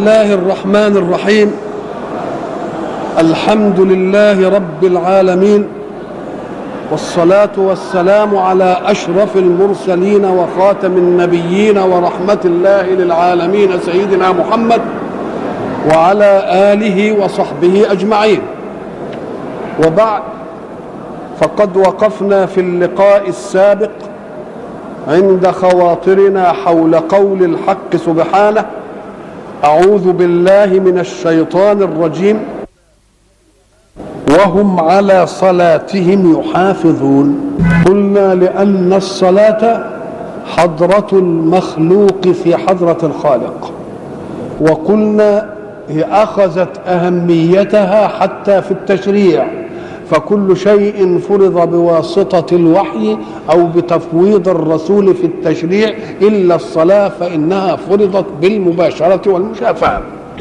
الله الرحمن الرحيم الحمد لله رب العالمين والصلاة والسلام على أشرف المرسلين وخاتم النبيين ورحمة الله للعالمين سيدنا محمد وعلى آله وصحبه أجمعين وبعد فقد وقفنا في اللقاء السابق عند خواطرنا حول قول الحق سبحانه أعوذ بالله من الشيطان الرجيم وهم على صلاتهم يحافظون قلنا لأن الصلاة حضرة المخلوق في حضرة الخالق وقلنا هي أخذت أهميتها حتى في التشريع فكل شيء فرض بواسطة الوحي أو بتفويض الرسول في التشريع إلا الصلاة فإنها فرضت بالمباشرة والمشافهة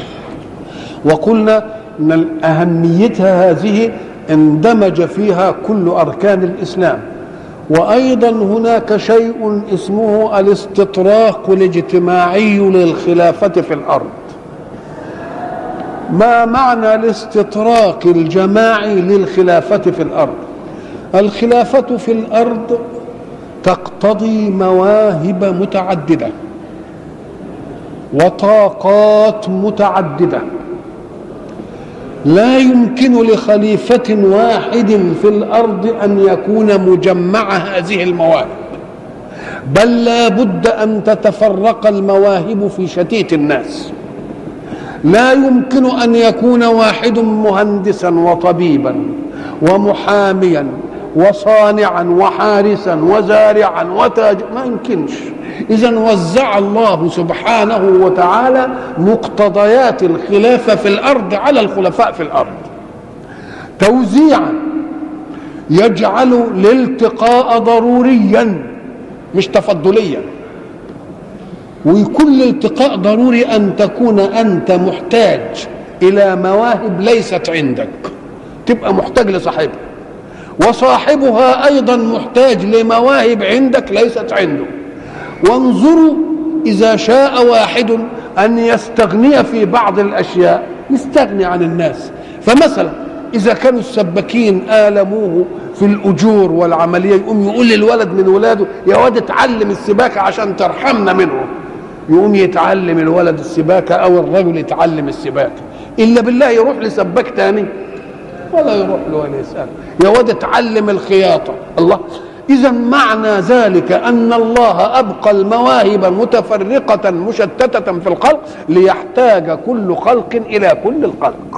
وقلنا أن أهميتها هذه اندمج فيها كل أركان الإسلام وأيضا هناك شيء اسمه الاستطراق الاجتماعي للخلافة في الأرض ما معنى الاستطراق الجماعي للخلافة في الأرض الخلافة في الأرض تقتضي مواهب متعددة وطاقات متعدده لا يمكن لخليفة واحد في الأرض أن يكون مجمع هذه المواهب بل لا بد أن تتفرق المواهب في شتيت الناس لا يمكن أن يكون واحد مهندسا وطبيبا ومحاميا وصانعا وحارسا وزارعا وتاج ما يمكنش إذا وزع الله سبحانه وتعالى مقتضيات الخلافة في الأرض على الخلفاء في الأرض توزيعا يجعل الالتقاء ضروريا مش تفضليا ويكون الالتقاء ضروري أن تكون أنت محتاج إلى مواهب ليست عندك تبقى محتاج لصاحبها وصاحبها أيضا محتاج لمواهب عندك ليست عنده وانظروا إذا شاء واحد أن يستغني في بعض الأشياء يستغني عن الناس فمثلا إذا كانوا السباكين آلموه في الأجور والعملية يقوم يقول للولد من ولاده يا واد اتعلم السباكة عشان ترحمنا منه يقوم يتعلم الولد السباكة أو الرجل يتعلم السباكة إلا بالله يروح لسباك تاني ولا يروح له ولا يسأل يا واد اتعلم الخياطة الله إذا معنى ذلك أن الله أبقى المواهب متفرقة مشتتة في الخلق ليحتاج كل خلق إلى كل الخلق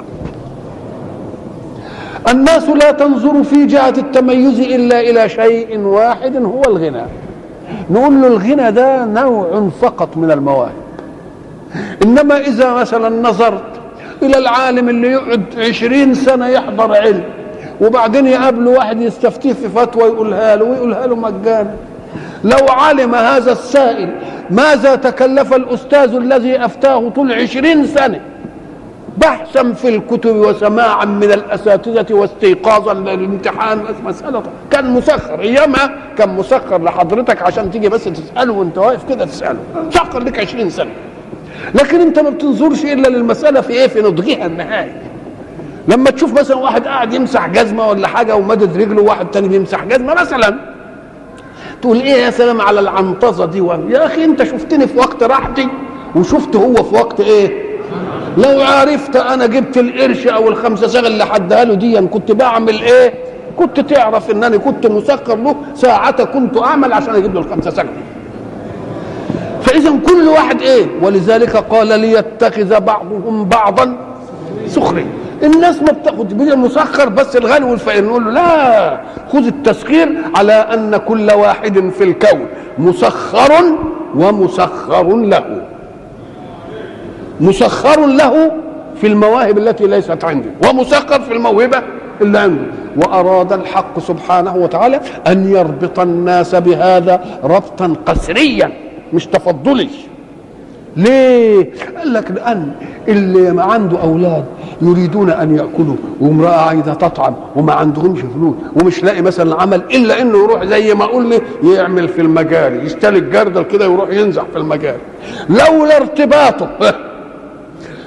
الناس لا تنظر في جهة التميز إلا إلى شيء واحد هو الغنى نقول له الغنى ده نوع فقط من المواهب إنما إذا مثلا نظرت إلى العالم اللي يقعد عشرين سنة يحضر علم وبعدين يقابله واحد يستفتيه في فتوى يقولها له ويقولها له مجانا لو علم هذا السائل ماذا تكلف الأستاذ الذي أفتاه طول عشرين سنة بحثا في الكتب وسماعا من الأساتذة واستيقاظا للامتحان مسألة كان مسخر أيامها كان مسخر لحضرتك عشان تيجي بس تسأله وانت واقف كده تسأله مسخر لك عشرين سنة لكن انت ما بتنظرش الا للمسألة في ايه في نضجها النهائي لما تشوف مثلا واحد قاعد يمسح جزمه ولا حاجه ومدد رجله وواحد تاني بيمسح جزمه مثلا تقول ايه يا سلام على العنطزه دي يا اخي انت شفتني في وقت راحتي وشفت هو في وقت ايه لو عرفت انا جبت القرش او الخمسه صاغ اللي حدها له دي كنت بعمل ايه كنت تعرف ان انا كنت مسخر له ساعة كنت اعمل عشان اجيب له الخمسه صاغ فاذا كل واحد ايه ولذلك قال ليتخذ بعضهم بعضا سخريا الناس ما بتاخد مسخر بس الغني والفقير نقول له لا خذ التسخير على ان كل واحد في الكون مسخر ومسخر له مسخر له في المواهب التي ليست عنده ومسخر في الموهبه اللي عنده واراد الحق سبحانه وتعالى ان يربط الناس بهذا ربطا قسريا مش تفضلي ليه؟ قال لك لأن اللي ما عنده أولاد يريدون أن يأكلوا وامرأة عايزة تطعم وما عندهمش فلوس ومش لاقي مثلا عمل إلا إنه يروح زي ما أقول لي يعمل في المجاري يستلك جردل كده ويروح ينزح في المجاري لولا ارتباطه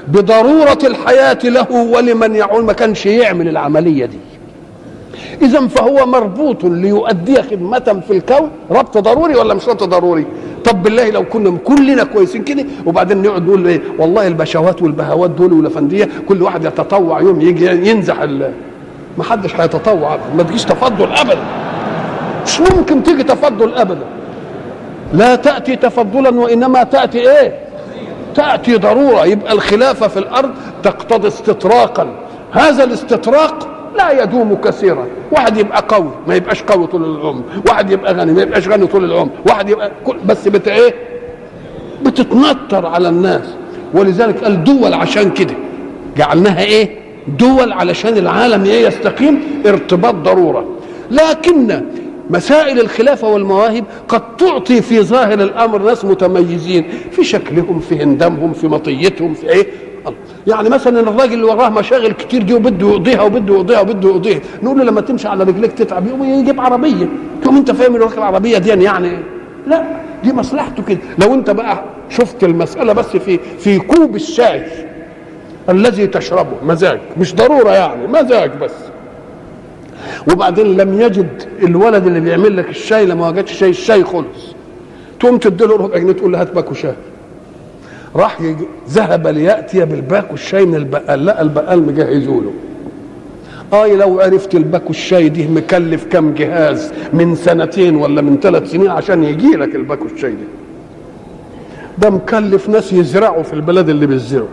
بضروره الحياه له ولمن يعول ما كانش يعمل العمليه دي اذا فهو مربوط ليؤدي خدمه في الكون ربط ضروري ولا مش ربط ضروري طب بالله لو كنا كلنا كويسين كده وبعدين نقعد نقول ايه والله البشوات والبهوات دول والافنديه كل واحد يتطوع يوم يجي ينزح ال- ما حدش هيتطوع أبداً. ما تجيش تفضل ابدا مش ممكن تيجي تفضل ابدا لا تاتي تفضلا وانما تاتي ايه تاتي ضروره يبقى الخلافه في الارض تقتضي استطراقا هذا الاستطراق لا يدوم كثيرا واحد يبقى قوي ما يبقاش قوي طول العمر واحد يبقى غني ما يبقاش غني طول العمر واحد يبقى كل بس بت ايه بتتنطر على الناس ولذلك قال دول عشان كده جعلناها ايه دول علشان العالم ايه يستقيم ارتباط ضروره لكن مسائل الخلافة والمواهب قد تعطي في ظاهر الأمر ناس متميزين في شكلهم في هندامهم في مطيتهم في إيه يعني مثلا الراجل اللي وراه مشاغل كتير دي وبده يقضيها وبده يقضيها وبده يقضيها نقول له لما تمشي على رجليك تتعب يقوم يجيب عربيه تقوم انت فاهم ان العربيه دي يعني إيه؟ لا دي مصلحته كده لو انت بقى شفت المساله بس في في كوب الشاي الذي تشربه مزاج مش ضروره يعني مزاج بس وبعدين لم يجد الولد اللي بيعمل لك الشاي لما وجدش شاي الشاي خلص تقوم تديله ربع جنيه تقول له هات باكو شاي راح يجي ذهب لياتي بالباكو الشاي من البقال لا البقال مجهزه له اه لو عرفت الباكو الشاي دي مكلف كم جهاز من سنتين ولا من ثلاث سنين عشان يجي لك الباكو الشاي دي ده مكلف ناس يزرعوا في البلد اللي بيزرعوا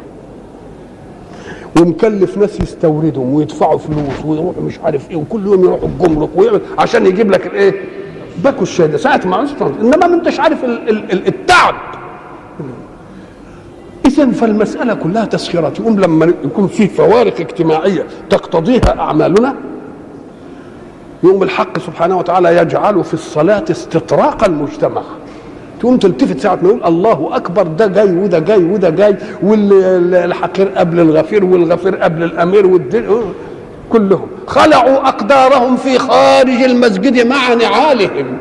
ومكلف ناس يستوردهم ويدفعوا فلوس ويروحوا مش عارف ايه وكل يوم يروحوا الجمرك ويعمل عشان يجيب لك الايه؟ باكو الشاي ده ساعه ما اصلا انما ما انتش عارف ال- ال- ال- التعب اذا فالمساله كلها تسخيرات يقوم لما يكون في فوارق اجتماعيه تقتضيها اعمالنا يقوم الحق سبحانه وتعالى يجعل في الصلاه استطراق المجتمع تقوم تلتفت ساعة ما يقول الله أكبر ده جاي وده جاي وده جاي والحقير قبل الغفير والغفير قبل الأمير والدين كلهم خلعوا أقدارهم في خارج المسجد مع نعالهم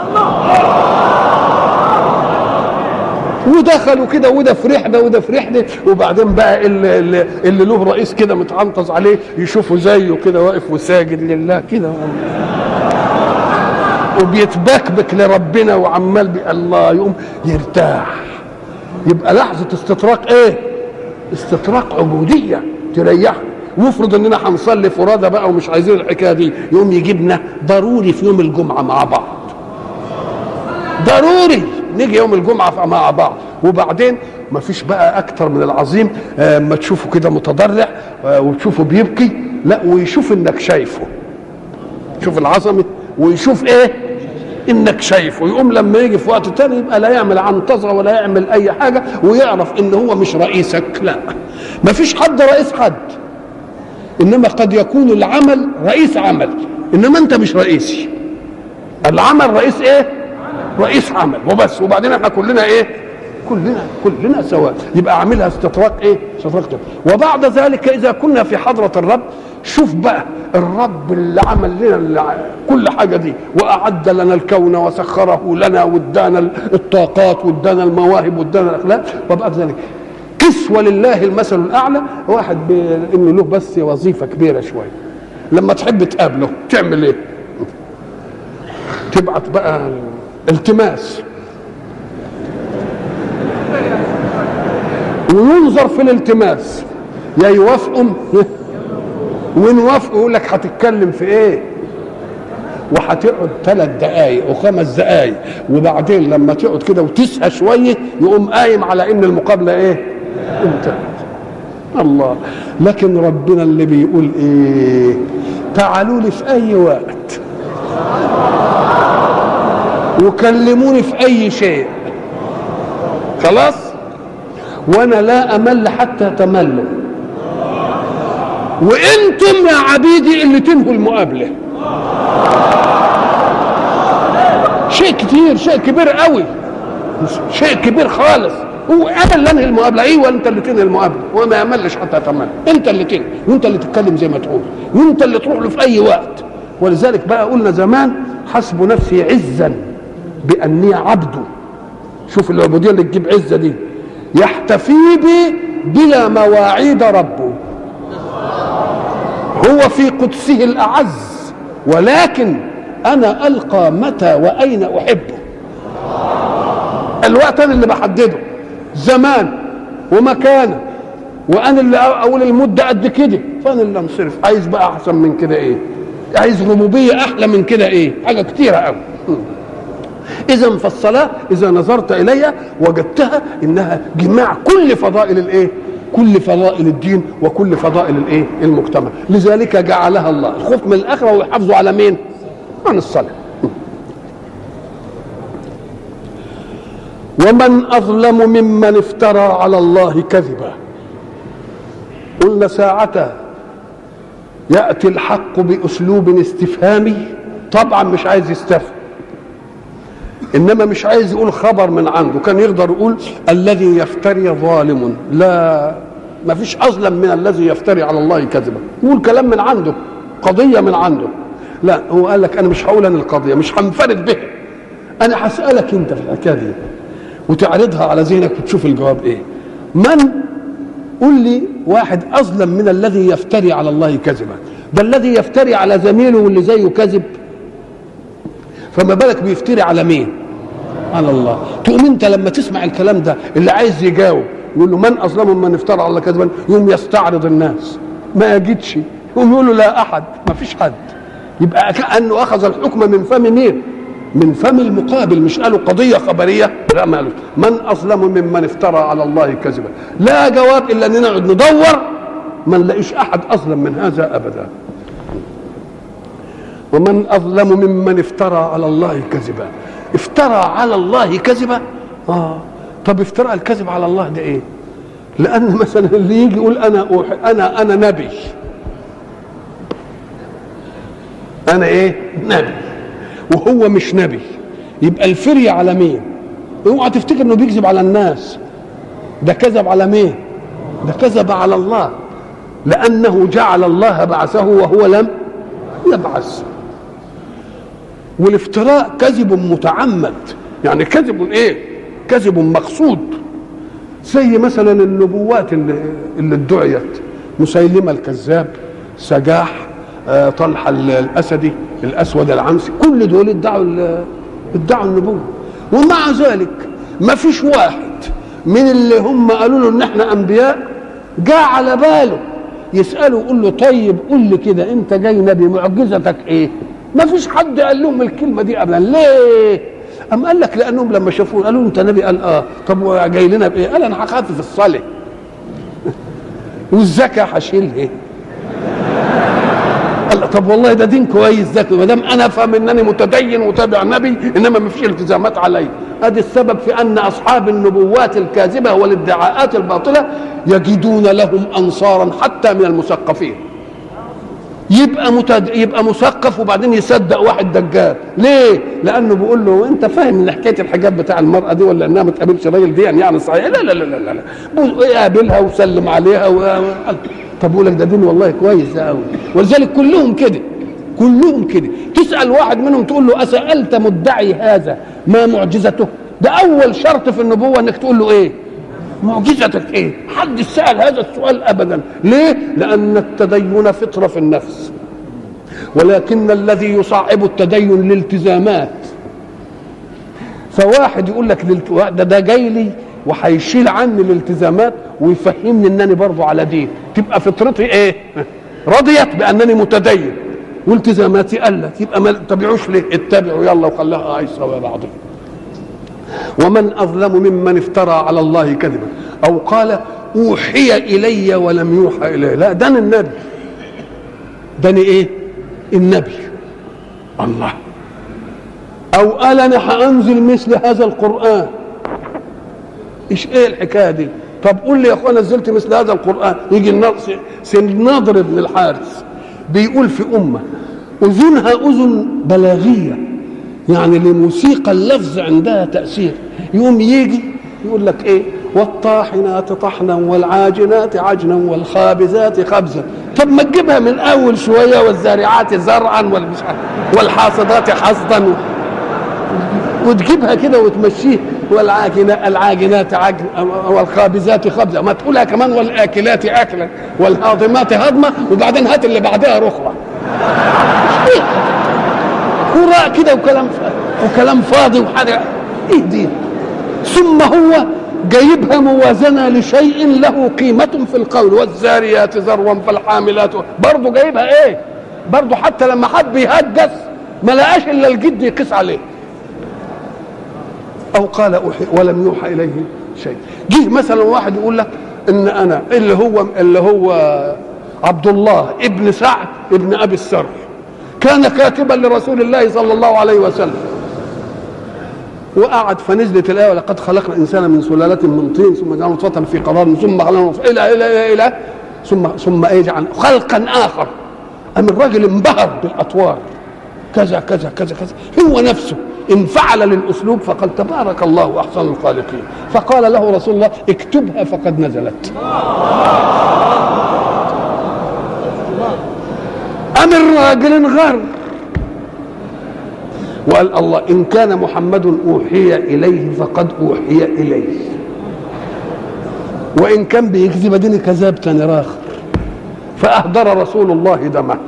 ودخلوا كده وده في رحله وده في رحله وبعدين بقى اللي, اللي, اللي له رئيس كده متعنطز عليه يشوفوا زيه كده واقف وساجد لله كده وبيتبكبك لربنا وعمال بي الله يقوم يرتاح يبقى لحظة استطراق ايه استطراق عبودية تريح وافرض اننا هنصلي فرادى بقى ومش عايزين الحكايه دي يقوم يجيبنا ضروري في يوم الجمعه مع بعض ضروري نيجي يوم الجمعه مع بعض وبعدين ما فيش بقى اكتر من العظيم آه، ما تشوفه كده متضرع آه، وتشوفه بيبكي لا ويشوف انك شايفه شوف العظمه ويشوف ايه انك شايفه يقوم لما يجي في وقت تاني يبقى لا يعمل عنطزه ولا يعمل اي حاجه ويعرف ان هو مش رئيسك لا ما فيش حد رئيس حد انما قد يكون العمل رئيس عمل انما انت مش رئيسي العمل رئيس ايه رئيس عمل وبس وبعدين احنا كلنا ايه كلنا كلنا سواء يبقى عاملها استطراق ايه استطراق جمع. وبعد ذلك اذا كنا في حضره الرب شوف بقى الرب اللي عمل لنا اللي ع- كل حاجه دي واعد لنا الكون وسخره لنا وادانا الطاقات وادانا المواهب وادانا الاخلاق وبعد ذلك كسوة لله المثل الاعلى واحد ب- انه له بس وظيفه كبيره شويه لما تحب تقابله تعمل ايه تبعت بقى التماس وينظر في الالتماس يا يوافقوا وان وافقوا يقول لك هتتكلم في ايه وهتقعد ثلاث دقايق وخمس دقايق وبعدين لما تقعد كده وتسهى شويه يقوم قايم على ان المقابله ايه انتهت الله لكن ربنا اللي بيقول ايه تعالوا لي في اي وقت وكلموني في اي شيء خلاص وانا لا امل حتى تملوا وانتم يا عبيدي اللي تنهوا المقابله شيء كتير شيء كبير قوي شيء كبير خالص هو انا اللي انهي المقابله ايوه انت اللي تنهي المقابله وما يملش حتى تمل انت اللي تنهي وانت اللي تتكلم زي ما تقول وانت اللي تروح له في اي وقت ولذلك بقى قلنا زمان حسب نفسي عزا باني عبده شوف العبوديه اللي تجيب عزه دي يحتفي بي بلا مواعيد ربه هو في قدسه الأعز ولكن أنا ألقى متى وأين أحبه الوقت أنا اللي بحدده زمان ومكانه وانا اللي اقول المده قد كده فانا اللي انصرف عايز بقى احسن من كده ايه عايز ربوبيه احلى من كده ايه حاجه كتيره قوي اذا فالصلاه اذا نظرت اليها وجدتها انها جماع كل فضائل الايه كل فضائل الدين وكل فضائل الايه المجتمع لذلك جعلها الله الخوف من الاخره ويحافظوا على مين عن الصلاه ومن اظلم ممن افترى على الله كذبا قلنا ساعة يأتي الحق بأسلوب استفهامي طبعا مش عايز يستفهم إنما مش عايز يقول خبر من عنده كان يقدر يقول الذي يفتري ظالم لا ما فيش أظلم من الذي يفتري على الله كذبا يقول كلام من عنده قضية من عنده لا هو قال لك أنا مش هقول أنا القضية مش هنفرد بها أنا هسألك أنت في الحكاية دي وتعرضها على ذهنك وتشوف الجواب إيه من قل لي واحد اظلم من الذي يفتري على الله كذبا ده الذي يفتري على زميله واللي زيه كذب فما بالك بيفتري على مين على الله تقوم انت لما تسمع الكلام ده اللي عايز يجاوب يقول له من اظلم من افترى على الله كذبا يقوم يستعرض الناس ما يجدش يقوم يقول له لا احد ما فيش حد يبقى كانه اخذ الحكم من فم مين من فم المقابل مش قالوا قضية خبرية لا ما قالوا من أظلم ممن افترى على الله كذبا لا جواب إلا أننا نقعد ندور ما نلاقيش أحد أظلم من هذا أبدا ومن أظلم ممن افترى على الله كذبا افترى على الله كذبا آه طب افترى الكذب على الله ده إيه لأن مثلا اللي يجي يقول أنا أوحي أنا أنا نبي أنا إيه نبي وهو مش نبي يبقى الفري على مين اوعى تفتكر انه بيكذب على الناس ده كذب على مين ده كذب على الله لانه جعل الله بعثه وهو لم يبعث والافتراء كذب متعمد يعني كذب ايه كذب مقصود زي مثلا النبوات اللي, اللي ادعيت مسيلمه الكذاب سجاح آه طلحه الاسدي الاسود العنسي كل دول ادعوا ادعوا النبوه ومع ذلك ما فيش واحد من اللي هم قالوا له ان احنا انبياء جاء على باله يساله يقول له طيب قول لي كده انت جاي نبي معجزتك ايه ما فيش حد قال لهم الكلمه دي ابدا ليه أم قال لك لانهم لما شافوه قالوا انت نبي قال اه طب جاي لنا بايه قال انا هخفف الصلاه والزكاه هشيل ايه قال طب والله ده دين كويس ده ما دام انا افهم انني متدين وتابع نبي انما ما فيش التزامات علي ادي السبب في ان اصحاب النبوات الكاذبه والادعاءات الباطله يجدون لهم انصارا حتى من المثقفين يبقى متد... يبقى مثقف وبعدين يصدق واحد دجال ليه لانه بيقول له انت فاهم ان حكايه الحجاب بتاع المراه دي ولا انها ما تقابلش الراجل دي يعني صحيح لا لا لا لا لا يقابلها وسلم عليها و... طب يقول لك ده دين والله كويس ده قوي ولذلك كلهم كده كلهم كده تسال واحد منهم تقول له اسالت مدعي هذا ما معجزته ده اول شرط في النبوه انك تقول له ايه معجزتك ايه حد سال هذا السؤال ابدا ليه لان التدين فطره في النفس ولكن الذي يصعب التدين الالتزامات فواحد يقول لك ده ده جاي لي وهيشيل عني الالتزامات ويفهمني انني برضه على دين تبقى فطرتي ايه رضيت بانني متدين والتزاماتي قلت يبقى ما تبعوش ليه اتبعوا يلا وخلاها عايشه ويا بعضهم ومن اظلم ممن افترى على الله كذبا او قال اوحي الي ولم يوحى الي لا ده أنا النبي ده أنا ايه النبي الله او قال انا هانزل مثل هذا القران ايش ايه الحكايه دي طب قول لي يا اخوان نزلت مثل هذا القران يجي الناظر بن الحارث بيقول في امه اذنها اذن بلاغيه يعني لموسيقى اللفظ عندها تاثير يقوم يجي يقول لك ايه والطاحنات طحنا والعاجنات عجنا والخابزات خبزا طب ما تجيبها من اول شويه والزارعات زرعا والحاصدات حصدا وتجيبها كده وتمشيه والعاجنات العاجنات عجن والخابزات خبزه ما تقولها كمان والاكلات اكلا والهاضمات هضمه وبعدين هات اللي بعدها رخوه هراء كده وكلام وكلام فاضي وحاجه ايه دي ثم هو جايبها موازنه لشيء له قيمه في القول والزاريات ذروا فالحاملات برضه جايبها ايه برضه حتى لما حد يهجس ما لقاش الا الجد يقيس عليه او قال أوحي ولم يوحى اليه شيء جه مثلا واحد يقول لك ان انا اللي هو اللي هو عبد الله ابن سعد ابن ابي السر كان كاتبا لرسول الله صلى الله عليه وسلم وقعد فنزلت الايه ولقد خلقنا الانسان من سلاله من طين ثم جعلنا نطفه في قرار ثم خلقنا الى الى الى الى ثم ثم يجعل خلقا اخر أم الراجل انبهر بالاطوار كذا كذا كذا كذا هو نفسه انفعل للاسلوب فقال تبارك الله احسن الخالقين فقال له رسول الله اكتبها فقد نزلت ام الراجل انغر وقال الله ان كان محمد اوحي اليه فقد اوحي اليه وان كان بيكذب دين كذاب تاني راخر فاهدر رسول الله دمه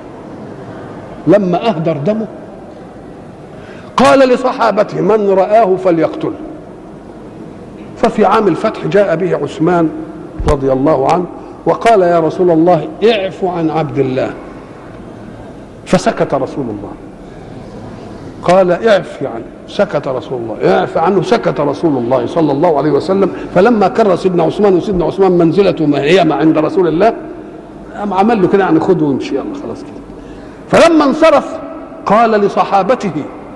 لما اهدر دمه قال لصحابته من رآه فليقتله ففي عام الفتح جاء به عثمان رضي الله عنه وقال يا رسول الله اعف عن عبد الله فسكت رسول الله قال اعف يعني سكت رسول الله اعف عنه سكت رسول الله صلى الله عليه وسلم فلما كر سيدنا عثمان وسيدنا عثمان منزلته ما هي ما عند رسول الله قام عمل له كده يعني خذه وامشي يلا خلاص كده فلما انصرف قال لصحابته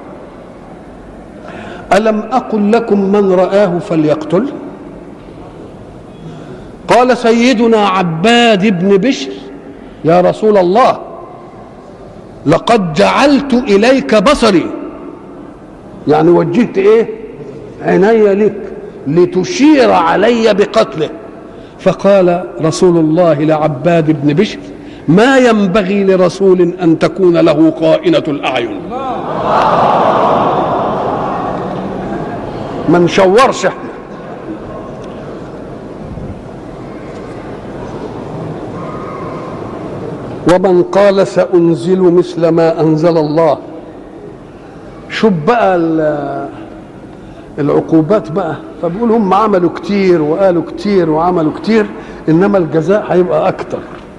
ألم أقل لكم من رآه فليقتل قال سيدنا عباد بن بشر يا رسول الله لقد جعلت إليك بصري يعني وجهت إيه عيني لك لتشير علي بقتله فقال رسول الله لعباد بن بشر ما ينبغي لرسول أن تكون له قائنة الأعين ما نشورش احنا ومن قال سأنزل مثل ما أنزل الله شوف بقى العقوبات بقى فبيقول هم عملوا كتير وقالوا كتير وعملوا كتير إنما الجزاء هيبقى أكتر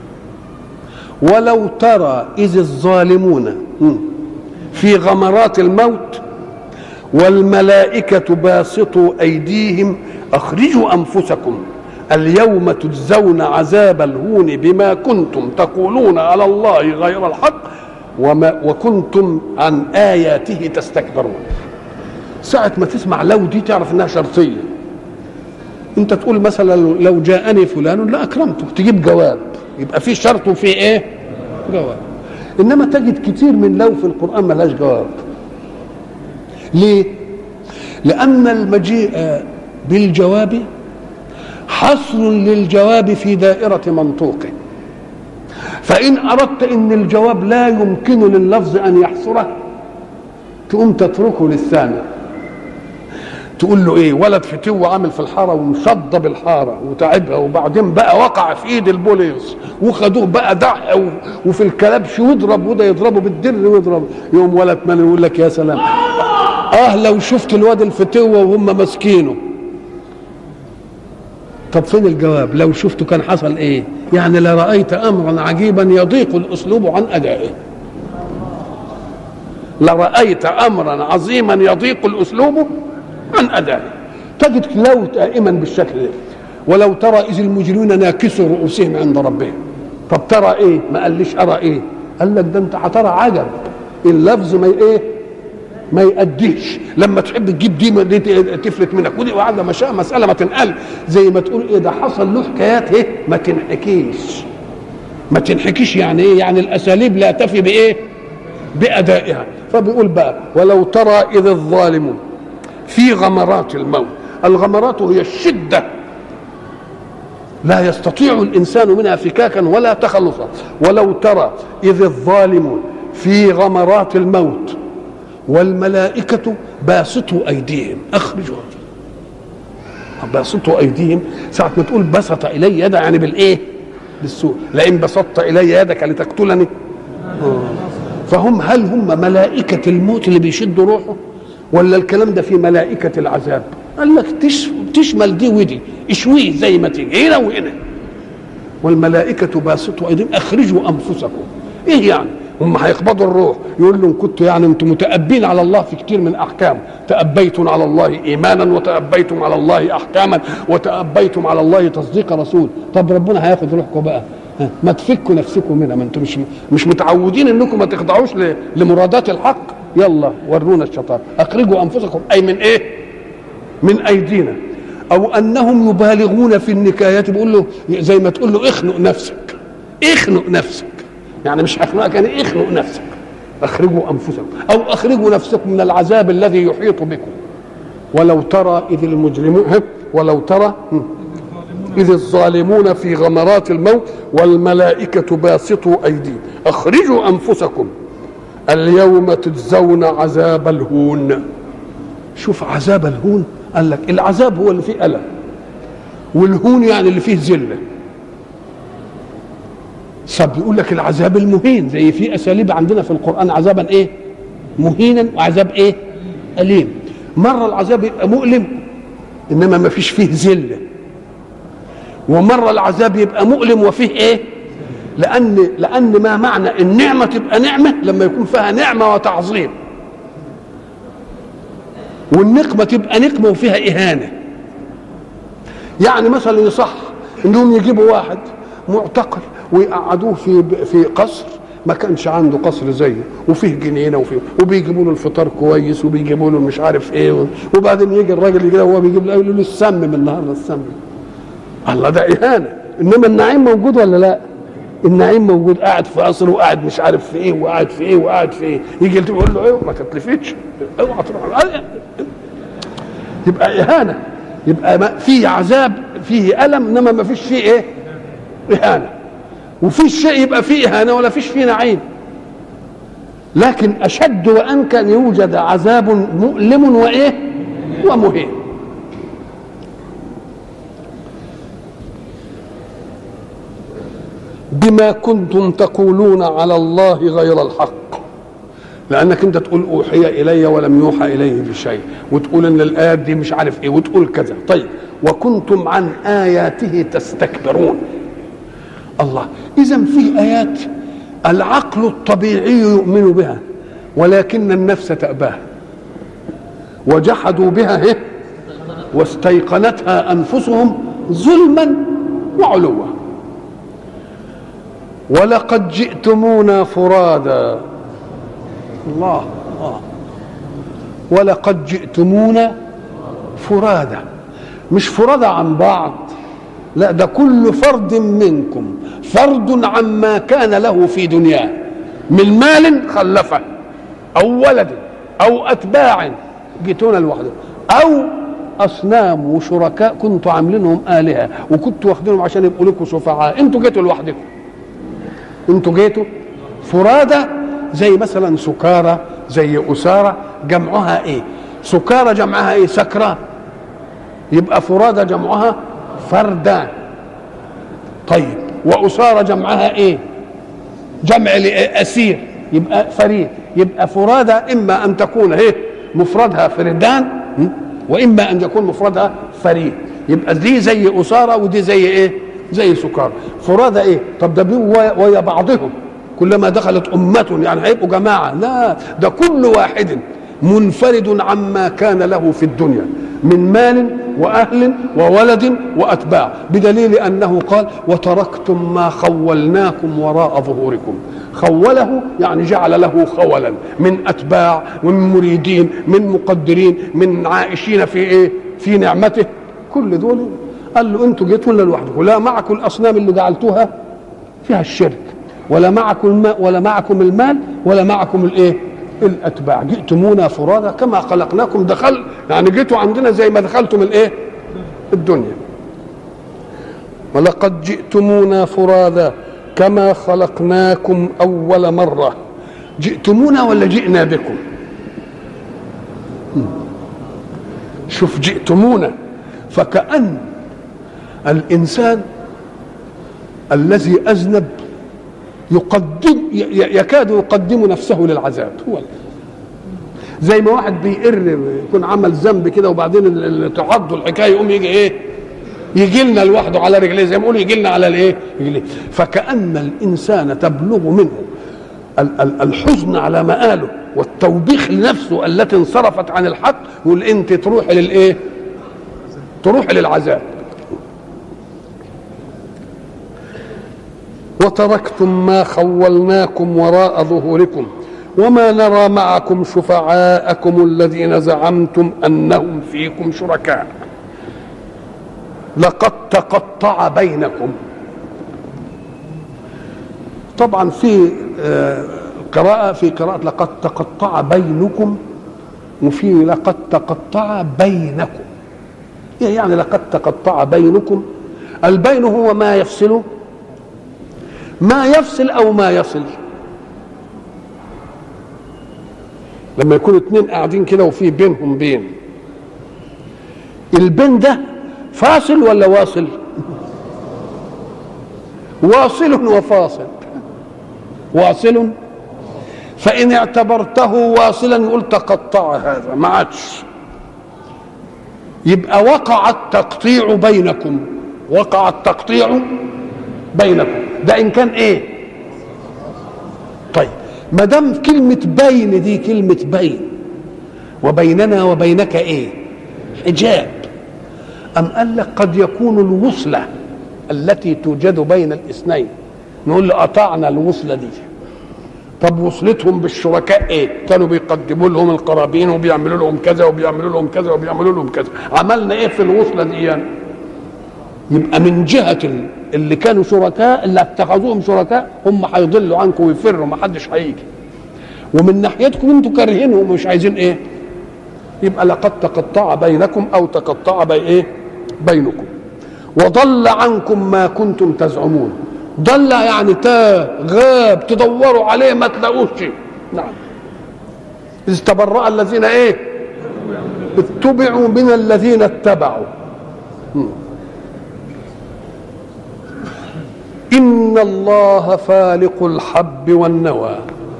ولو ترى إذ الظالمون في غمرات الموت والملائكة باسطوا أيديهم أخرجوا أنفسكم اليوم تجزون عذاب الهون بما كنتم تقولون على الله غير الحق وما وكنتم عن آياته تستكبرون ساعة ما تسمع لو دي تعرف انها شرطية انت تقول مثلا لو جاءني فلان لا اكرمته تجيب جواب يبقى في شرط وفي ايه جواب انما تجد كتير من لو في القرآن ملهاش جواب ليه لأن المجيء بالجواب حصر للجواب في دائرة منطوقه فإن أردت أن الجواب لا يمكن لللفظ أن يحصره تقوم تتركه للثاني تقول له ايه ولد فتو عامل في الحاره ومشضب الحاره وتعبها وبعدين بقى وقع في ايد البوليس وخدوه بقى دح وفي الكلبش ويضرب وده يضربه بالدر ويضرب يوم ولد من يقول لك يا سلام اه لو شفت الواد الفتوه وهم ماسكينه طب فين الجواب لو شفته كان حصل ايه يعني لرأيت امرا عجيبا يضيق الاسلوب عن ادائه لرأيت امرا عظيما يضيق الاسلوب عن ادائه تجد لو دائما بالشكل ده ولو ترى اذ المجرمون ناكسوا رؤوسهم عند ربهم طب ترى ايه ما قاليش ارى ايه قال لك ده انت هترى عجب اللفظ ما ايه ما يأديش لما تحب تجيب دي, دي تفلت منك ودي وعلى مشاء مسألة ما تنقل زي ما تقول ايه ده حصل له حكايات ايه ما تنحكيش ما تنحكيش يعني ايه يعني الاساليب لا تفي بايه بأدائها فبيقول بقى ولو ترى إذ الظالمون في غمرات الموت الغمرات هي الشدة لا يستطيع الإنسان منها فكاكا ولا تخلصا ولو ترى إذ الظالمون في غمرات الموت والملائكة باسطوا ايديهم اخرجوا باسطوا ايديهم ساعه ما تقول بسط الي يدا يعني بالايه بالسوء لئن بسطت الي يدك لتقتلني فهم هل هم ملائكه الموت اللي بيشدوا روحه ولا الكلام ده في ملائكه العذاب قال لك تش تشمل دي ودي اشويه زي ما تيجي هنا وهنا والملائكه باسطوا ايديهم اخرجوا انفسكم ايه يعني هم هيقبضوا الروح يقول لهم كنتوا يعني انتم متأبين على الله في كتير من احكام تأبيتم على الله ايمانا وتأبيتم على الله احكاما وتأبيتم على الله تصديق رسول طب ربنا هياخد روحكم بقى ها، ما تفكوا نفسكم منها ما انتم مش مش متعودين انكم ما تخضعوش ل- لمرادات الحق يلا ورونا الشطار اخرجوا انفسكم اي من ايه من ايدينا او انهم يبالغون في النكايات بيقول له زي ما تقول له اخنق نفسك اخنق نفسك يعني مش هخنقك يعني اخنق نفسك اخرجوا انفسكم او اخرجوا نفسكم من العذاب الذي يحيط بكم ولو ترى اذ المجرمون هب، ولو ترى هم، اذ الظالمون في غمرات الموت والملائكه باسطوا ايديهم اخرجوا انفسكم اليوم تجزون عذاب الهون شوف عذاب الهون قال لك العذاب هو اللي فيه الم والهون يعني اللي فيه ذله طب يقول لك العذاب المهين زي في اساليب عندنا في القران عذابا ايه مهينا وعذاب ايه اليم مره العذاب يبقى مؤلم انما ما فيش فيه ذله ومره العذاب يبقى مؤلم وفيه ايه لان لان ما معنى النعمه تبقى نعمه لما يكون فيها نعمه وتعظيم والنقمه تبقى نقمه وفيها اهانه يعني مثلا يصح انهم يجيبوا واحد معتقل ويقعدوه في في قصر ما كانش عنده قصر زيه وفيه جنينه وفيه وبيجيبوا له الفطار كويس وبيجيبوا له مش عارف ايه وبعدين يجي الراجل يجي وهو بيجيب له يقول له السم من النهارده السم الله ده اهانه انما النعيم موجود ولا لا؟ النعيم موجود قاعد في قصر وقاعد مش عارف في ايه وقاعد في ايه وقاعد في ايه يجي يقول له ايه ما تتلفتش اوعى تروح يبقى اهانه يبقى ما في عذاب فيه الم انما ما فيش فيه ايه اهانه وفي شيء يبقى فيه اهانه ولا فيش فيه نعيم لكن اشد وانكى ان يوجد عذاب مؤلم وايه ومهين بما كنتم تقولون على الله غير الحق لانك انت تقول اوحي الي ولم يوحى اليه بشيء وتقول ان الايات دي مش عارف ايه وتقول كذا طيب وكنتم عن اياته تستكبرون الله اذا في ايات العقل الطبيعي يؤمن بها ولكن النفس تأباها وجحدوا بها هي واستيقنتها انفسهم ظلما وعلوا ولقد جئتمونا فرادا الله الله ولقد جئتمونا فرادا مش فرادا عن بعض لا ده كل فرد منكم فرد عما كان له في دنياه من مال خلفه او ولد او اتباع جئتونا لوحده او اصنام وشركاء كنتوا عاملينهم الهه وكنتوا واخدينهم عشان يبقوا لكم شفعاء انتوا جيتوا لوحدكم انتوا جيتوا فرادى زي مثلا سكارى زي أسارة جمعها ايه سكارى جمعها ايه سكران يبقى فرادى جمعها فردان طيب وأسارة جمعها ايه جمع أسير يبقى فريد يبقى فرادى إما أن تكون هي مفردها فردان وإما أن يكون مفردها فريد يبقى دي زي أسارة ودي زي ايه زي سكارى فرادى ايه طب ده ويا بعضهم كلما دخلت أمة يعني هيبقوا جماعة لا ده كل واحد منفرد عما كان له في الدنيا من مال وأهل وولد وأتباع بدليل أنه قال وتركتم ما خولناكم وراء ظهوركم خوله يعني جعل له خولا من أتباع ومن مريدين من مقدرين من عائشين في إيه في نعمته كل دول قال له انتوا جيتوا لنا لوحدكم لا معكم الاصنام اللي جعلتوها فيها الشرك ولا معكم الماء ولا معكم المال ولا معكم الايه الاتباع جئتمونا فرادا كما خلقناكم دخل يعني جيتوا عندنا زي ما دخلتم الايه الدنيا ولقد جئتمونا فرادا كما خلقناكم اول مره جئتمونا ولا جئنا بكم شوف جئتمونا فكأن الإنسان الذي أذنب يقدم يكاد يقدم نفسه للعذاب هو زي ما واحد بيقر يكون عمل ذنب كده وبعدين تعض الحكايه يقوم يجي ايه يجي لنا لوحده على رجليه زي ما بيقولوا يجي لنا على الايه رجليه فكأن الإنسان تبلغ منه الحزن على مآله والتوبيخ لنفسه التي انصرفت عن الحق يقول انت تروحي للايه تروحي للعذاب وتركتم ما خولناكم وراء ظهوركم وما نرى معكم شفعاءكم الذين زعمتم انهم فيكم شركاء لقد تقطع بينكم طبعا في قراءة في قراءة لقد تقطع بينكم وفي لقد تقطع بينكم يعني لقد تقطع بينكم البين هو ما يفصل ما يفصل او ما يصل لما يكونوا اتنين قاعدين كده وفي بينهم بين البين ده فاصل ولا واصل واصل وفاصل واصل فإن اعتبرته واصلا يقول تقطع هذا ما عادش يبقى وقع التقطيع بينكم وقع التقطيع بينكم ده إن كان إيه طيب ما دام كلمة بين دي كلمة بين وبيننا وبينك إيه حجاب أم قال لك قد يكون الوصلة التي توجد بين الاثنين نقول له قطعنا الوصلة دي طب وصلتهم بالشركاء ايه كانوا بيقدموا لهم القرابين وبيعملوا لهم كذا وبيعملوا لهم كذا وبيعملوا لهم كذا عملنا ايه في الوصلة دي يعني يبقى من جهة اللي كانوا شركاء اللي اتخذوهم شركاء هم هيضلوا عنكم ويفروا ما حدش هيجي ومن ناحيتكم انتوا كارهينهم ومش عايزين ايه يبقى لقد تقطع بينكم او تقطع بي ايه بينكم وضل عنكم ما كنتم تزعمون ضل يعني تاه غاب تدوروا عليه ما تلاقوش نعم إذ تبرأ الذين ايه اتبعوا من الذين اتبعوا إن الله فالق الحب والنوى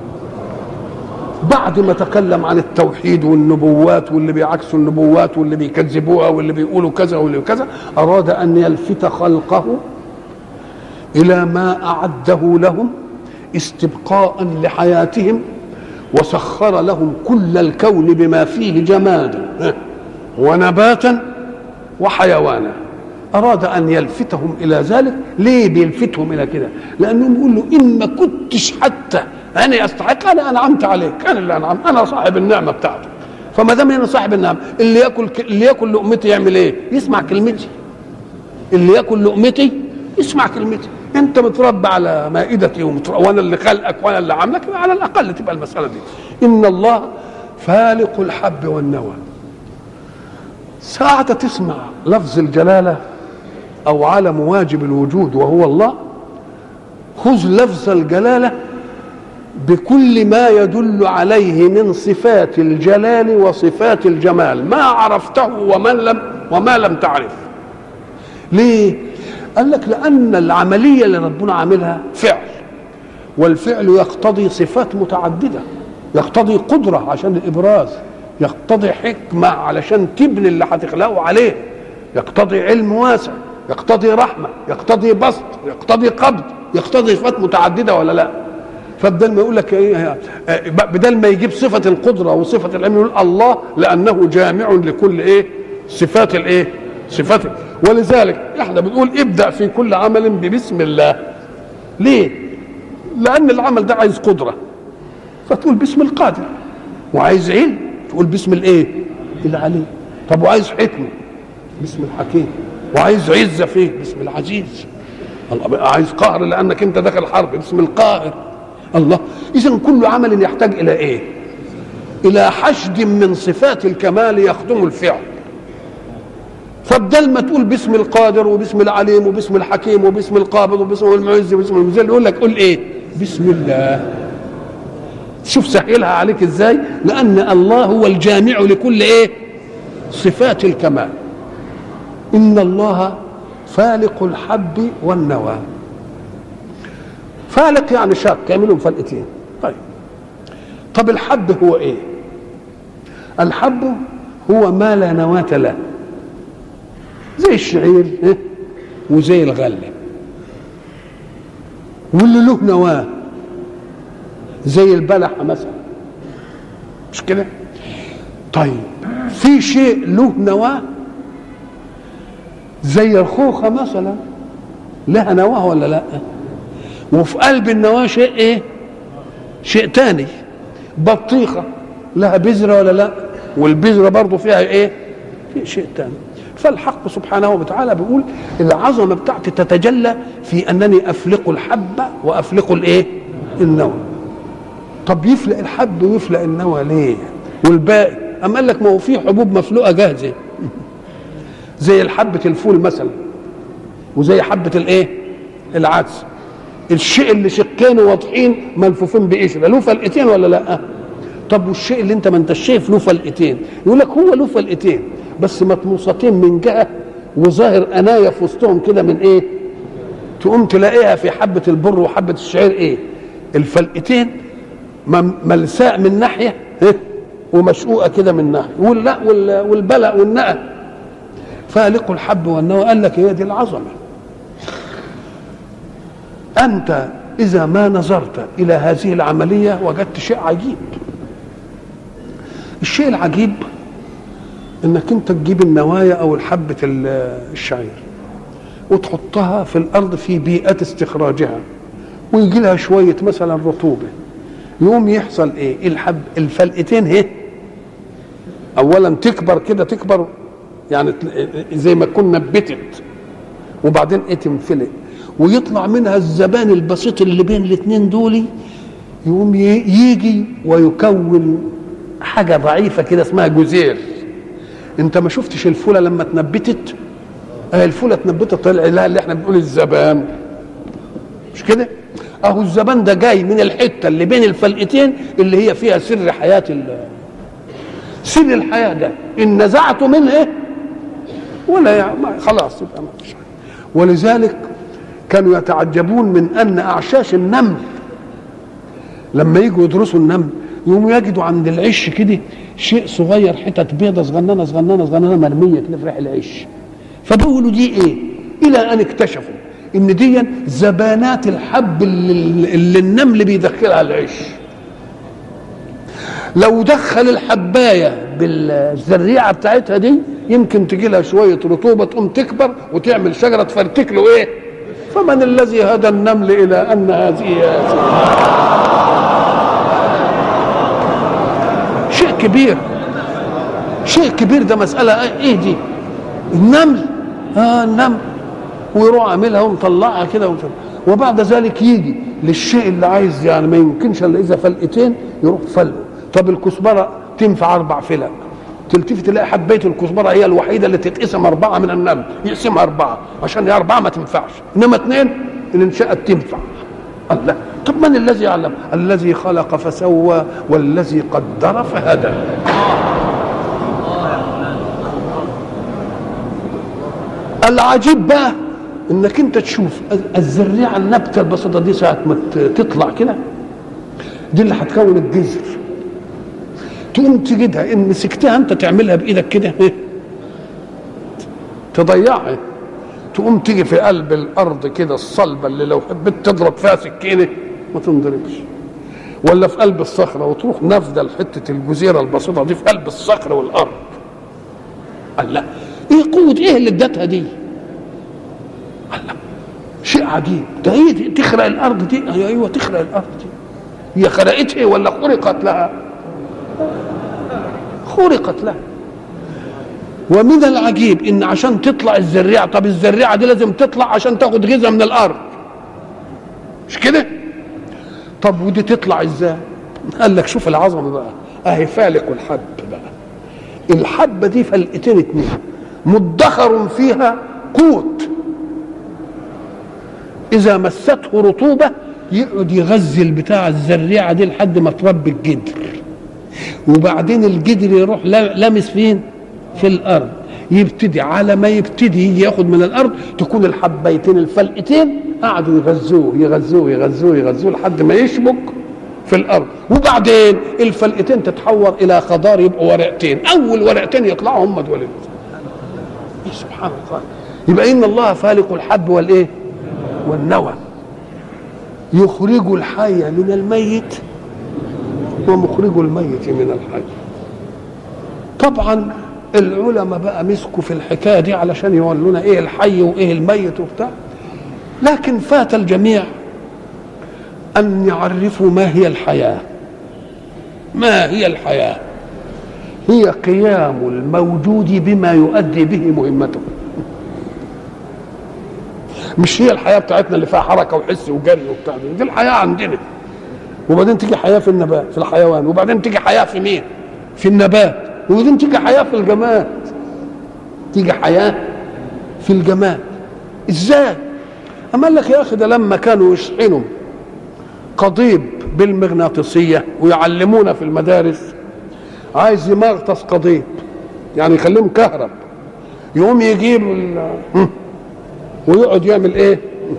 بعد ما تكلم عن التوحيد والنبوات واللي بيعكسوا النبوات واللي بيكذبوها واللي بيقولوا كذا واللي كذا أراد أن يلفت خلقه إلى ما أعده لهم استبقاء لحياتهم وسخر لهم كل الكون بما فيه جمادا ونباتا وحيوانا أراد أن يلفتهم إلى ذلك ليه بيلفتهم إلى كده لأنهم يقول له إن ما كنتش حتى أنا أستحق أنا أنعمت عليك أنا اللي أنعم أنا صاحب النعمة بتاعته فما دام أنا صاحب النعمة اللي ياكل اللي ياكل لقمتي يعمل إيه؟ يسمع كلمتي اللي ياكل لقمتي يسمع كلمتي انت متربى على مائدتي ومتربى وانا اللي خلقك وانا اللي عاملك على الاقل تبقى المساله دي ان الله فالق الحب والنوى ساعة تسمع لفظ الجلالة أو علم واجب الوجود وهو الله خذ لفظ الجلالة بكل ما يدل عليه من صفات الجلال وصفات الجمال ما عرفته ومن لم وما لم تعرف ليه قال لك لأن العملية اللي ربنا عاملها فعل والفعل يقتضي صفات متعددة يقتضي قدرة عشان الإبراز يقتضي حكمة علشان تبني اللي هتخلقه عليه يقتضي علم واسع يقتضي رحمة يقتضي بسط يقتضي قبض يقتضي صفات متعددة ولا لا فبدل ما يقول لك ايه بدل ما يجيب صفة القدرة وصفة العلم يقول الله لأنه جامع لكل ايه صفات الايه صفات ولذلك احنا بنقول ابدأ في كل عمل ببسم الله ليه لأن العمل ده عايز قدرة فتقول باسم القادر وعايز علم تقول باسم الايه العليم طب وعايز حكمه باسم الحكيم وعايز عزه فيه باسم العزيز الله عايز قهر لانك انت داخل حرب باسم القاهر الله اذا كل عمل يحتاج الى ايه الى حشد من صفات الكمال يخدم الفعل فبدل ما تقول باسم القادر وباسم العليم وباسم الحكيم وباسم القابض وباسم المعز وباسم المذل يقول لك قول ايه بسم الله شوف سهلها عليك ازاي لان الله هو الجامع لكل ايه صفات الكمال ان الله فالق الحب والنوى فالق يعني شاق يعملهم فلقتين طيب طب الحب هو ايه الحب هو ما لا نواة له زي الشعير إيه؟ وزي الغله واللي له نواه زي البلحة مثلا مش كده طيب في شيء له نواة زي الخوخة مثلا لها نواة ولا لا وفي قلب النواة شيء ايه شيء تاني بطيخة لها بذرة ولا لا والبذرة برضو فيها ايه في شيء تاني فالحق سبحانه وتعالى بيقول العظمة بتاعتي تتجلى في أنني أفلق الحبة وأفلق الإيه؟ النوى طب يفلق الحب ويفلق النوى ليه؟ والباقي أم قال لك ما هو في حبوب مفلوقة جاهزة زي الحبة الفول مثلا وزي حبة الإيه؟ العدس الشيء اللي شقين واضحين ملفوفين بقشره له فلقتين ولا لا؟ طب والشيء اللي انت ما انت شايف له فلقتين يقول لك هو له فلقتين بس مطموستين من جهه وظاهر انايا في وسطهم كده من ايه؟ تقوم تلاقيها في حبه البر وحبه الشعير ايه؟ الفلقتين ملساء من ناحيه إيه؟ ومشقوقه كده من ناحيه واللا والبلع والنقى فالق الحب والنوى قال لك هي دي العظمه انت اذا ما نظرت الى هذه العمليه وجدت شيء عجيب الشيء العجيب انك انت تجيب النوايا او الحبه الشعير وتحطها في الارض في بيئه استخراجها ويجي لها شويه مثلا رطوبه يوم يحصل ايه الحب الفلقتين هي اولا تكبر كده تكبر يعني زي ما تكون نبتت وبعدين ايه تنفلق ويطلع منها الزبان البسيط اللي بين الاثنين دول يقوم يجي ويكون حاجه ضعيفه كده اسمها جزير انت ما شفتش الفوله لما اتنبتت اه الفوله اتنبتت طلع لها اللي احنا بنقول الزبان مش كده اهو الزبان ده جاي من الحته اللي بين الفلقتين اللي هي فيها سر حياه سر الحياه ده ان نزعته منه ايه ولا يعني خلاص يبقى ما فيش ولذلك كانوا يتعجبون من ان اعشاش النمل لما يجوا يدرسوا النمل يقوموا يجدوا عند العش كده شيء صغير حتت بيضة صغننة صغننة صغننة مرمية كده في ريح العش فبيقولوا دي ايه الى ان اكتشفوا ان دي زبانات الحب اللي, اللي النمل بيدخلها العش لو دخل الحبايه بالزريعه بتاعتها دي يمكن تجي لها شويه رطوبه تقوم تكبر وتعمل شجره تفرتك له ايه فمن الذي هدى النمل الى ان هذه شيء كبير شيء كبير ده مسألة ايه دي النمل اه النمل ويروح عاملها ومطلعها كده وبعد ذلك يجي للشيء اللي عايز يعني ما يمكنش الا اذا فلقتين يروح فلقه طب الكزبره تنفع اربع فلق تلتفت تلاقي حبايه الكزبره هي الوحيده اللي تتقسم اربعه من النمل يقسمها اربعه عشان هي اربعه ما تنفعش انما اثنين ان انشأت تنفع الله طب من الذي يعلم الذي خلق فسوى والذي قدر فهدى العجيب بقى انك انت تشوف الزريعه النبته البسيطه دي ساعه ما تطلع كده دي اللي هتكون الجذر تقوم تجدها ان مسكتها انت تعملها بايدك كده تضيعها تقوم تيجي في قلب الارض كده الصلبه اللي لو حبيت تضرب فيها سكينه ما تنضربش ولا في قلب الصخره وتروح نافذه لحته الجزيره البسيطه دي في قلب الصخر والارض قال لا ايه قوه ايه اللي ادتها دي قال لا شيء عجيب ده هي دي تخرق الارض دي ايوه تخرق الارض دي هي خرقتها ولا خرقت لها خرقت لها ومن العجيب ان عشان تطلع الزريعه طب الزريعه دي لازم تطلع عشان تاخد غذاء من الارض مش كده طب ودي تطلع ازاي قال لك شوف العظمه بقى اهي فالق الحب بقى الحبه دي فلقتين اتنين مدخر فيها قوت اذا مسته رطوبه يقعد يغذي البتاع الزريعه دي لحد ما تربي الجدر وبعدين الجدر يروح لامس فين في الارض يبتدي على ما يبتدي يجي ياخد من الارض تكون الحبيتين الفلقتين قعدوا يغذوه يغذوه يغذوه يغذوه لحد ما يشبك في الارض وبعدين الفلقتين تتحور الى خضار يبقوا ورقتين اول ورقتين يطلعوا هم دول سبحان الله يبقى ان الله فالق الحب والايه والنوى يخرج الحي من الميت ومخرج الميت من الحي طبعا العلماء بقى مسكوا في الحكايه دي علشان يقولوا ايه الحي وايه الميت وبتاع لكن فات الجميع ان يعرفوا ما هي الحياه ما هي الحياه هي قيام الموجود بما يؤدي به مهمته مش هي الحياه بتاعتنا اللي فيها حركه وحس وجري وبتاع دي, دي الحياه عندنا وبعدين تيجي حياه في النبات في الحيوان وبعدين تيجي حياه في مين في النبات وبعدين تيجي حياه في الجماد تيجي حياه في الجماد ازاي اما قال لك يا اخي ده لما كانوا يشحنوا قضيب بالمغناطيسيه ويعلمونا في المدارس عايز يمغطس قضيب يعني يخليهم كهرب يقوم يجيب ويقعد يعمل ايه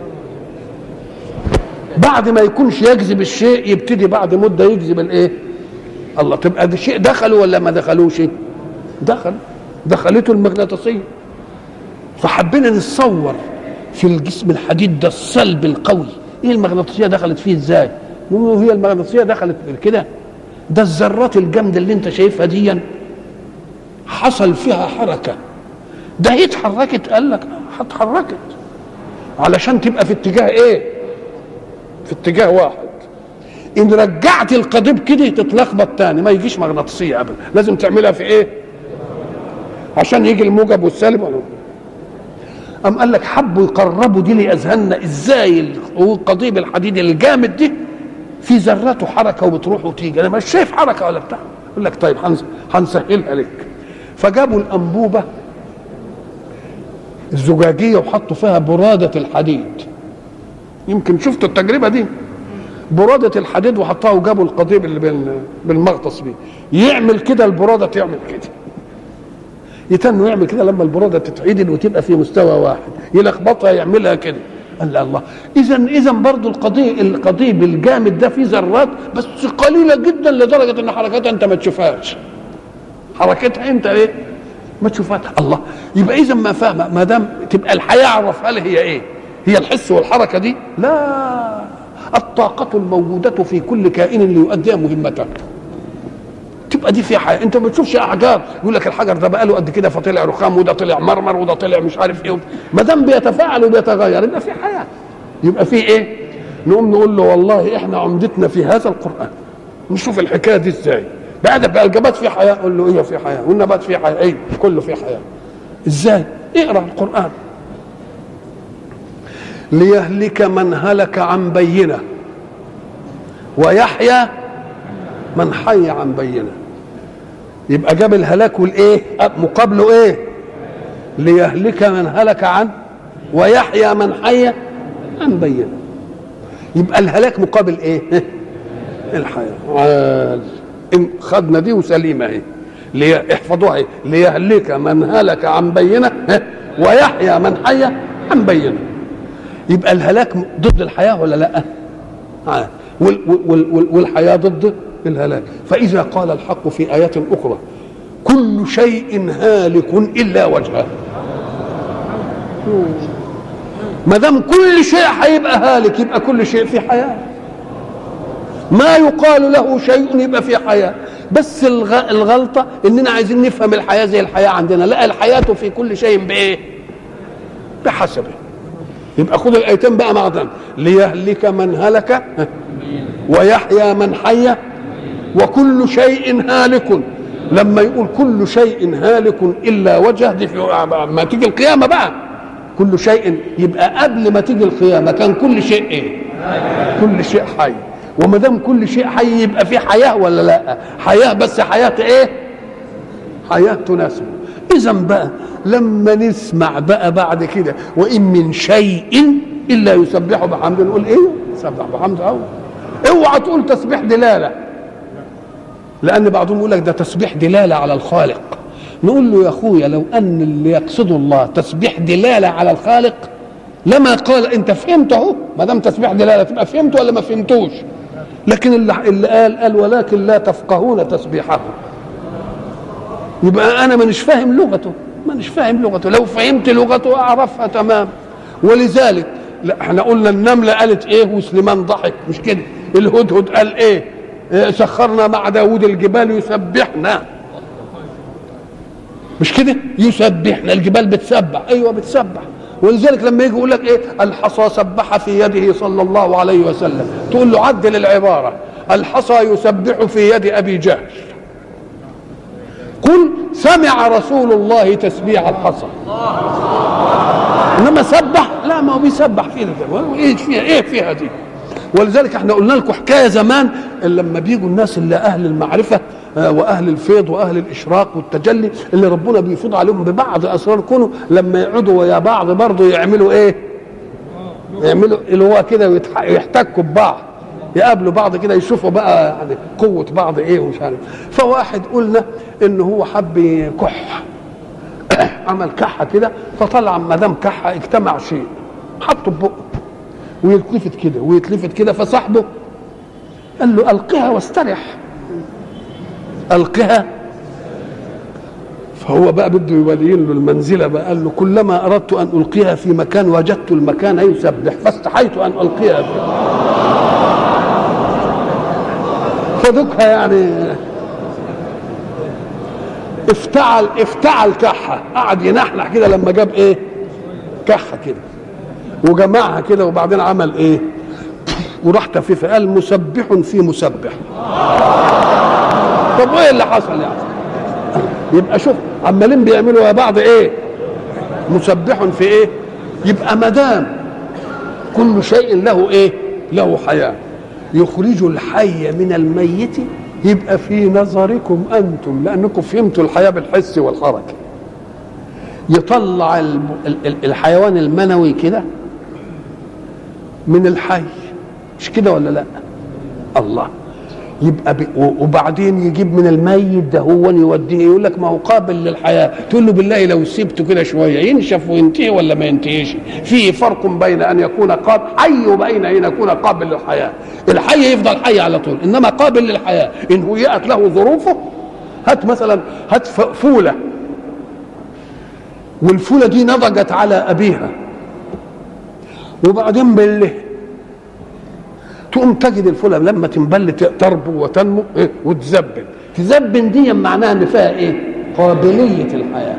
بعد ما يكونش يجذب الشيء يبتدي بعد مده يجذب الايه الله تبقى ده شيء دخلوا ولا ما دخلوش دخل دخلته المغناطيسيه فحبينا نتصور في الجسم الحديد ده الصلب القوي ايه المغناطيسيه دخلت فيه ازاي هي المغناطيسيه دخلت كده ده الذرات الجامده اللي انت شايفها دي حصل فيها حركه ده هي اتحركت قال لك اتحركت علشان تبقى في اتجاه ايه في اتجاه واحد ان رجعت القضيب كده تتلخبط تاني ما يجيش مغناطيسيه ابدا لازم تعملها في ايه عشان يجي الموجب والسالب ولا أم قال لك حبوا يقربوا دي لأذهاننا ازاي القضيب الحديد الجامد دي في ذراته حركه وبتروح وتيجي انا مش شايف حركه ولا بتاع يقول لك طيب هنسهلها لك فجابوا الانبوبه الزجاجيه وحطوا فيها براده الحديد يمكن شفتوا التجربه دي برادة الحديد وحطها وجابوا القضيب اللي بالمغطس بيه يعمل كده البرادة تعمل كده يتنوا يعمل كده لما البرادة تتعدل وتبقى في مستوى واحد يلخبطها يعملها كده قال الله اذا اذا برضه القضيب القضيب الجامد ده فيه ذرات بس قليله جدا لدرجه ان حركتها انت ما تشوفهاش حركتها انت ايه ما تشوفهاش الله يبقى اذا ما فاهم ما دام تبقى الحياه اعرف هل هي ايه هي الحس والحركه دي لا الطاقة الموجودة في كل كائن ليؤدي مهمته تبقى دي في حياه انت ما بتشوفش احجار يقول لك الحجر ده بقاله قد كده فطلع رخام وده طلع مرمر وده طلع مش عارف ايه ما دام بيتفاعل وبيتغير يبقى في حياه يبقى في ايه نقوم نقول له والله احنا عمدتنا في هذا القران نشوف الحكايه دي ازاي بعد بقى الجبات في حياه قول له ايه في حياه والنبات في حياه ايه كله في حياه ازاي اقرا القران ليهلك من هلك عن بينه ويحيى من حي عن بينه يبقى جاب الهلاك والايه مقابله ايه ليهلك من هلك عن ويحيى من حي عن بينه يبقى الهلاك مقابل ايه الحياه ان خدنا دي وسليمه اهي لي... احفظوها ايه ليهلك من هلك عن بينه ويحيى من حي عن بينه يبقى الهلاك ضد الحياه ولا لا آه. وال وال والحياه ضد الهلاك فاذا قال الحق في ايات اخرى كل شيء هالك الا وجهه ما دام كل شيء هيبقى هالك يبقى كل شيء في حياه ما يقال له شيء يبقى في حياه بس الغلطه اننا عايزين نفهم الحياه زي الحياه عندنا لا الحياه في كل شيء بايه بحسبه يبقى خد الايتين بقى مع ذنب ليهلك من هلك ويحيى من حي وكل شيء هالك لما يقول كل شيء هالك الا وجهه دي في ما تيجي القيامه بقى كل شيء يبقى قبل ما تيجي القيامه كان كل شيء ايه كل شيء حي وما دام كل شيء حي يبقى في حياه ولا لا حياه بس حياه ايه حياه تناسب اذا بقى لما نسمع بقى بعد كده وان من شيء الا يسبح بحمده نقول ايه سبح بحمده أو اوعى تقول تسبيح دلاله لان بعضهم يقول لك ده تسبيح دلاله على الخالق نقول له يا اخويا لو ان اللي يقصده الله تسبيح دلاله على الخالق لما قال انت فهمت اهو ما دام تسبيح دلاله تبقى فهمت ولا ما فهمتوش لكن اللي, اللي قال قال ولكن لا تفقهون تسبيحه يبقى انا مانيش فاهم لغته مانيش فاهم لغته لو فهمت لغته اعرفها تمام ولذلك لا احنا قلنا النمله قالت ايه وسليمان ضحك مش كده الهدهد قال ايه, إيه سخرنا مع داود الجبال يسبحنا مش كده يسبحنا الجبال بتسبح ايوه بتسبح ولذلك لما يجي يقول لك ايه الحصى سبح في يده صلى الله عليه وسلم تقول له عدل العباره الحصى يسبح في يد ابي جهل قل سمع رسول الله تسبيح الحصى انما سبح لا ما هو بيسبح فينا ايه فيها ايه فيها دي ولذلك احنا قلنا لكم حكايه زمان لما بيجوا الناس اللي اهل المعرفه واهل الفيض واهل الاشراق والتجلي اللي ربنا بيفيض عليهم ببعض اسرار كونه لما يقعدوا ويا بعض برضه يعملوا ايه؟ يعملوا اللي هو كده ويحتكوا ببعض يقابلوا بعض كده يشوفوا بقى يعني قوه بعض ايه ومش عارف فواحد قلنا ان هو حب يكح عمل كحه كده فطلع ما دام كحه اجتمع شيء حطه في بقه ويتلفت كده ويتلفت كده فصاحبه قال له القها واسترح القها فهو بقى بده يبين له المنزله بقى قال له كلما اردت ان القيها في مكان وجدت المكان يسبح فاستحيت ان القيها فيه فدكها يعني افتعل افتعل كحه قعد ينحنح كده لما جاب ايه كحه كده وجمعها كده وبعدين عمل ايه وراح تفيفه قال مسبح في مسبح طب وايه اللي حصل يعني يبقى شوف عمالين بيعملوا يا بعض ايه مسبح في ايه يبقى ما دام كل شيء له ايه له حياه يخرج الحي من الميت يبقى في نظركم انتم لانكم فهمتوا الحياه بالحس والحركه يطلع الحيوان المنوي كده من الحي مش كده ولا لا الله يبقى ب... وبعدين يجيب من الميت ده هو يوديه يقول لك ما هو قابل للحياه تقول له بالله لو سبته كده شويه ينشف وينتهي ولا ما ينتهيش في فرق بين ان يكون قابل حي وبين ان يكون قابل للحياه الحي يفضل حي على طول انما قابل للحياه ان هيئت له ظروفه هات مثلا هات فوله والفوله دي نضجت على ابيها وبعدين بالله تقوم تجد الفوله لما تنبل تربو وتنمو إيه؟ وتزبن تزبن دي معناها ان فيها ايه قابليه الحياه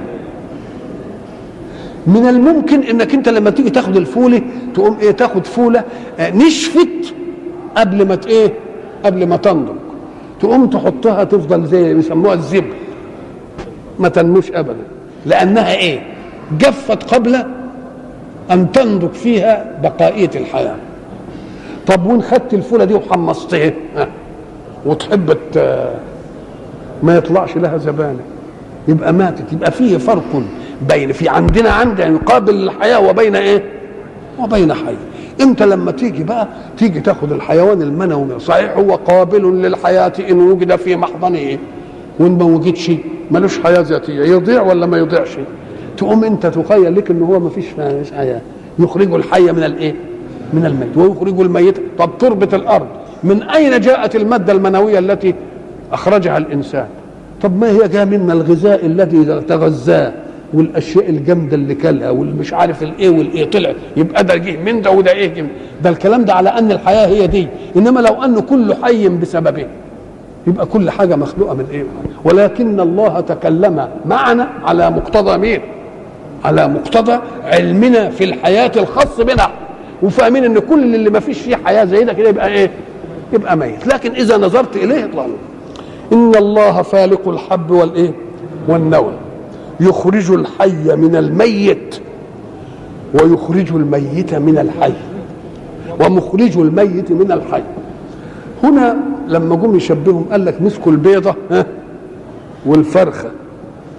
من الممكن انك انت لما تيجي تاخد الفوله تقوم ايه تاخد فوله آه نشفت قبل ما ايه قبل ما تنضج تقوم تحطها تفضل زي بيسموها الزبل ما تنموش ابدا لانها ايه جفت قبل ان تنضج فيها بقائيه الحياه طب وين خدت الفوله دي وحمصتها وتحب ما يطلعش لها زبانه يبقى ماتت يبقى فيه فرق بين في عندنا عند يعني قابل للحياه وبين ايه؟ وبين حي انت لما تيجي بقى تيجي تاخد الحيوان المنوي صحيح هو قابل للحياه ان وجد في محضنه وان ما وجدش ملوش حياه ذاتيه يضيع ولا ما يضيعش تقوم انت تخيل لك ان هو ما فيش حياه يخرج الحي من الايه؟ من الميت ويخرج الميت طب تربة الأرض من أين جاءت المادة المنوية التي أخرجها الإنسان طب ما هي جاء من الغذاء الذي تغذاه والاشياء الجامده اللي كلها والمش عارف الايه والايه طلع يبقى ده جه من ده وده ايه جه ده الكلام ده على ان الحياه هي دي انما لو ان كل حي بسببه يبقى كل حاجه مخلوقه من ايه ولكن الله تكلم معنا على مقتضى مين على مقتضى علمنا في الحياه الخاص بنا وفاهمين ان كل اللي ما فيش فيه حياه زي ده كده يبقى ايه يبقى ميت لكن اذا نظرت اليه يطلع له ان الله فالق الحب والايه والنوى يخرج الحي من الميت ويخرج الميت من الحي ومخرج الميت من الحي هنا لما جم يشبههم قال لك مسكوا البيضه ها والفرخه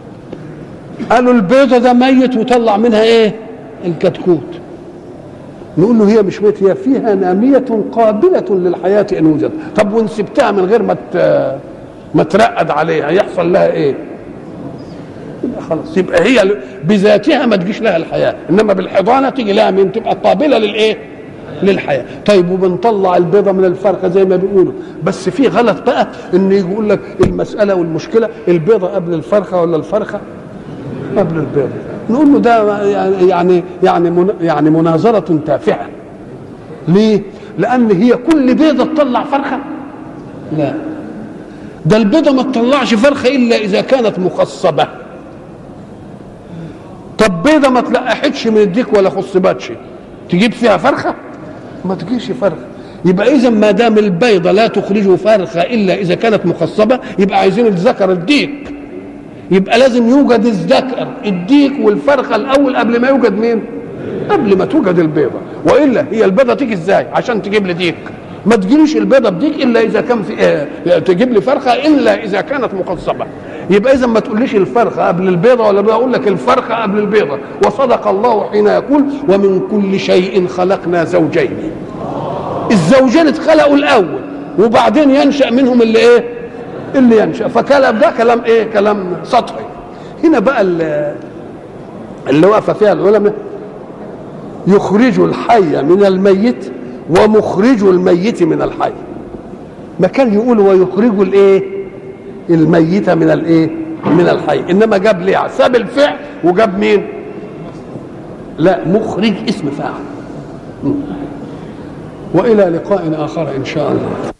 قالوا البيضه ده ميت وطلع منها ايه الكتكوت نقول له هي مش ميت هي فيها نامية قابلة للحياة إن وجد طب وإن سبتها من غير ما ما ترقد عليها يحصل لها إيه؟ يبقى خلاص يبقى هي بذاتها ما تجيش لها الحياة إنما بالحضانة تيجي لها من تبقى قابلة للإيه؟ للحياة طيب وبنطلع البيضة من الفرخة زي ما بيقولوا بس في غلط بقى إن يقول لك المسألة والمشكلة البيضة قبل الفرخة ولا الفرخة قبل البيضة نقول له ده يعني يعني يعني مناظرة تافهة ليه؟ لأن هي كل بيضة تطلع فرخة؟ لا ده البيضة ما تطلعش فرخة إلا إذا كانت مخصبة طب بيضة ما تلقحتش من الديك ولا خصبتش تجيب فيها فرخة؟ ما تجيش فرخة يبقى إذا ما دام البيضة لا تخرج فرخة إلا إذا كانت مخصبة يبقى عايزين الذكر الديك يبقى لازم يوجد الذكر الديك والفرخه الاول قبل ما يوجد مين قبل ما توجد البيضه والا هي البيضه تيجي ازاي عشان تجيب لي ديك ما تجيليش البيضه بديك الا اذا كان في آه تجيب لي فرخه الا اذا كانت مقصبه يبقى اذا ما تقوليش الفرخه قبل البيضه ولا اقول لك الفرخه قبل البيضه وصدق الله حين يقول ومن كل شيء خلقنا زوجين الزوجين اتخلقوا الاول وبعدين ينشا منهم اللي ايه اللي ينشا فكلام ده كلام ايه كلام سطحي هنا بقى اللي, اللي واقفه فيها العلماء يخرج الحي من الميت ومخرج الميت من الحي ما كان يقول ويخرج الايه الميت من الايه من الحي انما جاب ليه ساب الفعل وجاب مين لا مخرج اسم فاعل والى لقاء اخر ان شاء الله